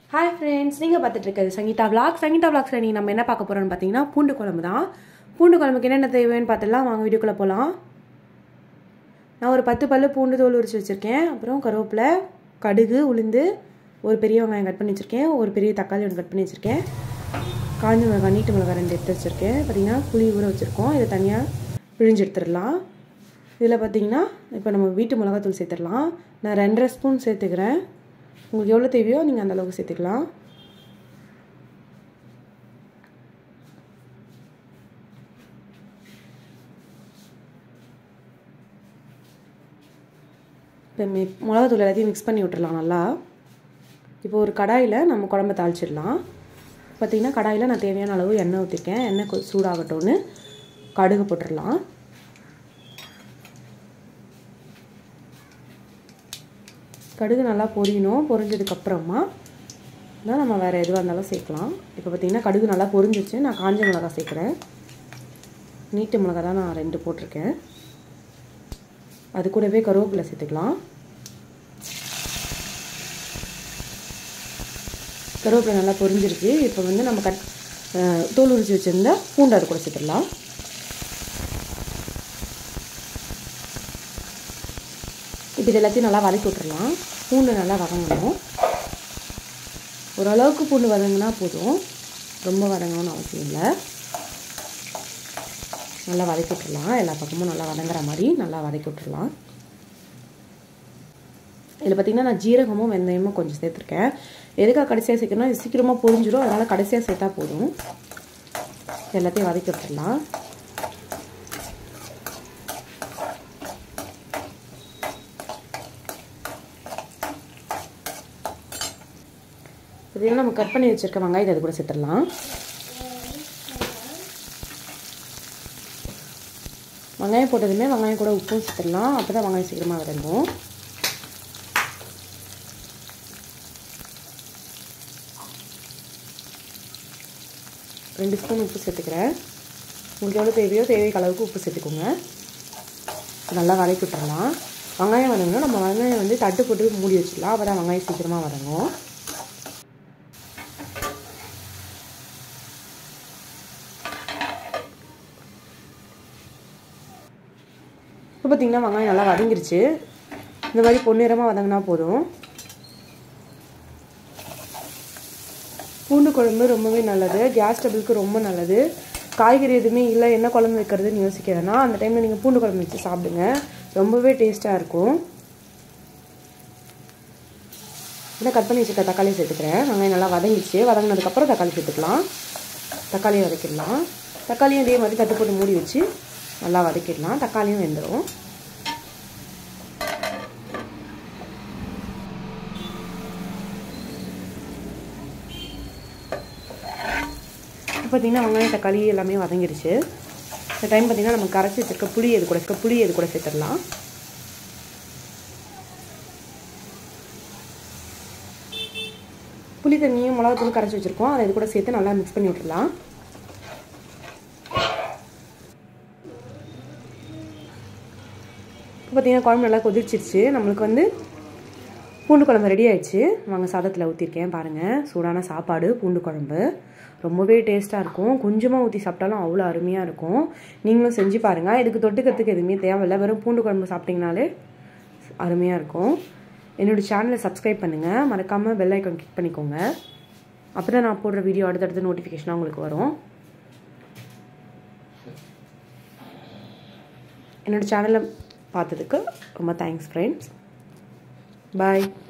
hi friends நீங்கள் பார்த்துட்டு இருக்கிறது சங்கீதா விளாக் சங்கீதா விளாக்ஸில் நீங்கள் நம்ம என்ன பார்க்க போகிறோம்னு பார்த்தீங்கன்னா பூண்டு குழம்பு தான் பூண்டு குழம்புக்கு என்னென்ன தேவைன்னு பார்த்துலாம் வாங்க வீடியோக்குள்ளே போகலாம் நான் ஒரு பத்து பல்லு பூண்டு தோல் உரிச்சு வச்சுருக்கேன் அப்புறம் கருவேப்பிலை கடுகு உளுந்து ஒரு பெரிய வெங்காயம் கட் பண்ணி வச்சுருக்கேன் ஒரு பெரிய தக்காளி ஒன்று கட் பண்ணி வச்சுருக்கேன் காஞ்ச மிளகாய் நீட்டு மிளகாய் ரெண்டு எடுத்து வச்சுருக்கேன் பார்த்தீங்கன்னா புளி ஊற வச்சுருக்கோம் இதை தனியாக பிழிஞ்சு எடுத்துடலாம் இதில் பார்த்தீங்கன்னா இப்போ நம்ம வீட்டு மிளகாத்தூள் சேர்த்துடலாம் நான் ரெண்டரை ஸ்பூன் சேர்த்துக்கிறேன் உங்களுக்கு எவ்வளோ தேவையோ நீங்கள் அந்த அளவுக்கு சேர்த்துக்கலாம் இப்போ மி மிளகாத்தூள் எல்லாத்தையும் மிக்ஸ் பண்ணி விட்டுறலாம் நல்லா இப்போ ஒரு கடாயில் நம்ம குழம்ப தாளிச்சிடலாம் பார்த்திங்கன்னா கடாயில் நான் தேவையான அளவு எண்ணெய் ஊற்றிருக்கேன் எண்ணெய் கொஞ்சம் சூடாகட்டும்னு கடுகு போட்டுடலாம் கடுகு நல்லா பொரியணும் பொரிஞ்சதுக்கப்புறமா தான் நம்ம வேறு எதுவாக இருந்தாலும் சேர்க்கலாம் இப்போ பார்த்திங்கன்னா கடுகு நல்லா பொரிஞ்சிச்சு நான் காஞ்ச மிளகா சேர்க்குறேன் நீட்டு மிளகா தான் நான் ரெண்டு போட்டிருக்கேன் அது கூடவே கருவேப்பிலை சேர்த்துக்கலாம் கருவேப்பிலை நல்லா பொரிஞ்சிருச்சு இப்போ வந்து நம்ம கட் தோல் உரிச்சு வச்சுருந்தா பூண்டு அது கூட சேர்த்துடலாம் இப்போ இது எல்லாத்தையும் நல்லா வதக்கி விட்டுறலாம் பூண்டு நல்லா வதங்கணும் ஓரளவுக்கு பூண்டு வதங்கினா போதும் ரொம்ப வதங்கணும்னு அவசியம் இல்லை நல்லா வதக்கி விட்டுறலாம் எல்லா பக்கமும் நல்லா வதங்குற மாதிரி நல்லா வதக்கி விட்டுறலாம் இதில் பார்த்திங்கன்னா நான் ஜீரகமும் வெந்தயமும் கொஞ்சம் சேர்த்துருக்கேன் எதுக்காக கடைசியாக சேர்க்கணும்னா இது சீக்கிரமாக பொரிஞ்சிடும் அதனால் கடைசியாக சேர்த்தா போதும் எல்லாத்தையும் வதக்கி விட்டுடலாம் பார்த்தீங்கன்னா நம்ம கட் பண்ணி வச்சுருக்க வெங்காயத்தை அது கூட சேர்த்துடலாம் வெங்காயம் போட்டதுமே வெங்காயம் கூட உப்பும் சேர்த்துடலாம் அப்போ தான் வெங்காயம் சீக்கிரமாக வதங்கும் ரெண்டு ஸ்பூன் உப்பு சேர்த்துக்கிறேன் உங்களுக்கு எவ்வளோ தேவையோ தேவைக்கு அளவுக்கு உப்பு சேர்த்துக்கோங்க நல்லா வதக்கி விட்டுறலாம் வெங்காயம் வதங்கணும் நம்ம வெங்காயம் வந்து தட்டு போட்டு மூடி வச்சிடலாம் அப்போ தான் வெங்காயம் சீக்கிரமாக வதங்கும் இப்போ பார்த்திங்கன்னா வெங்காயம் நல்லா வதங்கிருச்சு இந்த மாதிரி பொன்னிறமாக வதங்கினா போதும் பூண்டு குழம்பு ரொம்பவே நல்லது கேஸ் டபுளுக்கு ரொம்ப நல்லது காய்கறி எதுவுமே இல்லை என்ன குழம்பு வைக்கிறதுன்னு யோசிக்க வேணாம் அந்த டைமில் நீங்கள் பூண்டு குழம்பு வச்சு சாப்பிடுங்க ரொம்பவே டேஸ்ட்டாக இருக்கும் இதை கட் பண்ணி வச்சுருக்க தக்காளி சேர்த்துக்கிறேன் வெங்காயம் நல்லா வதங்கிடுச்சு வதங்கினதுக்கப்புறம் தக்காளி சேர்த்துக்கலாம் தக்காளியை வதக்கிடலாம் தக்காளியும் இதே மாதிரி தட்டு போட்டு மூடி வச்சு நல்லா வதக்கிடலாம் தக்காளியும் வெந்துடும் பார்த்திங்கன்னா வெங்காயம் தக்காளி எல்லாமே வதங்கிடுச்சு இந்த டைம் பார்த்திங்கன்னா நம்ம கரைச்சி வச்சுருக்க புளி எது கூட புளி எது கூட சேர்த்துடலாம் புளி தண்ணியும் மிளகாத்தூள் கரைச்சி வச்சுருக்கோம் அதை இது கூட சேர்த்து நல்லா மிக்ஸ் பண்ணி விட்டுடலாம் இப்போ பார்த்திங்கன்னா குழம்பு நல்லா கொதிச்சிருச்சு நம்மளுக்கு வந்து பூண்டு குழம்பு ரெடி ஆயிடுச்சு வாங்க சாதத்தில் ஊற்றிருக்கேன் பாருங்கள் சூடான சாப்பாடு பூண்டு குழம்பு ரொம்பவே டேஸ்ட்டாக இருக்கும் கொஞ்சமாக ஊற்றி சாப்பிட்டாலும் அவ்வளோ அருமையாக இருக்கும் நீங்களும் செஞ்சு பாருங்கள் இதுக்கு தொட்டுக்கிறதுக்கு எதுவுமே தேவையில்லை வெறும் பூண்டு குழம்பு சாப்பிட்டிங்கனாலே அருமையாக இருக்கும் என்னோடய சேனலை சப்ஸ்கிரைப் பண்ணுங்கள் மறக்காமல் பெல் ஐக்கான் கிளிக் பண்ணிக்கோங்க அப்போ தான் நான் போடுற வீடியோ அடுத்தடுத்த நோட்டிஃபிகேஷனாக உங்களுக்கு வரும் என்னோடய சேனலை பார்த்ததுக்கு ரொம்ப தேங்க்ஸ் ஃப்ரெண்ட்ஸ் பாய்